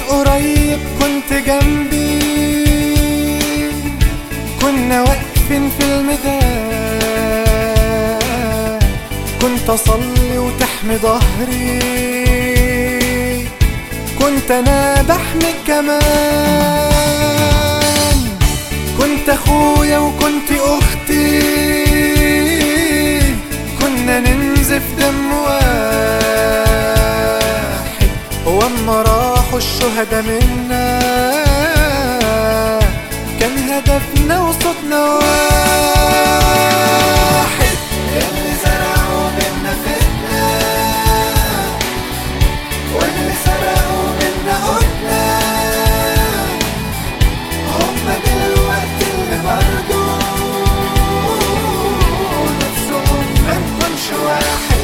قريب كنت جنبي كنا واقفين في الميدان كنت اصلي وتحمي ظهري كنت انا بحمي كمان كنت اخويا وكنت اختي كنا ننزف دم واحد واما راحوا الشهداء منا كان هدفنا وصوتنا واحد اللي زرعوا منا فتنة واللي سرقوا منا قلنا هما دلوقتي اللي برضو نفسهم ما نكونش واحد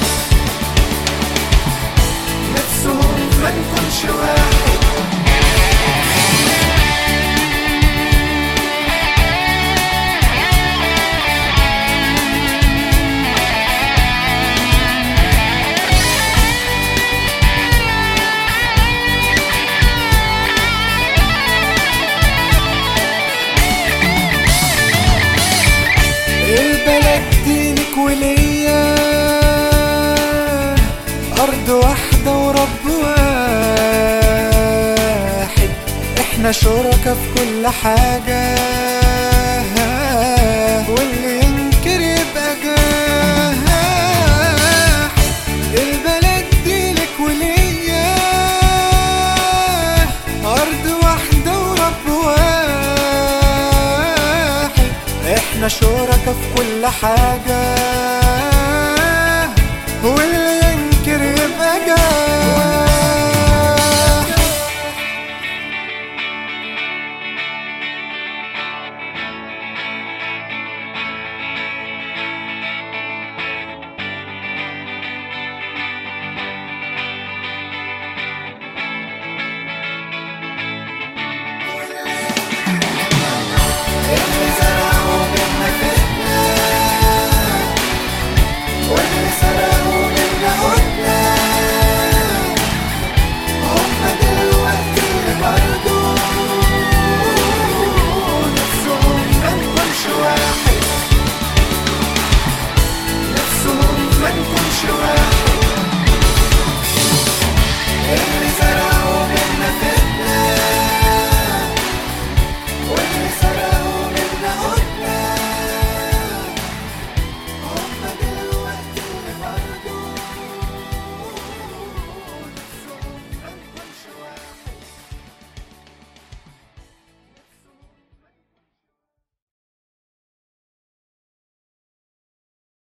نفسهم ما نكونش واحد البلد دي لك وليا أرض واحدة ورب واحد احنا شركة في كل حاجة واللي ينكر يبقى جاحد البلد دي لك وليا أرض واحدة ورب واحد احنا شركة في كل حاجة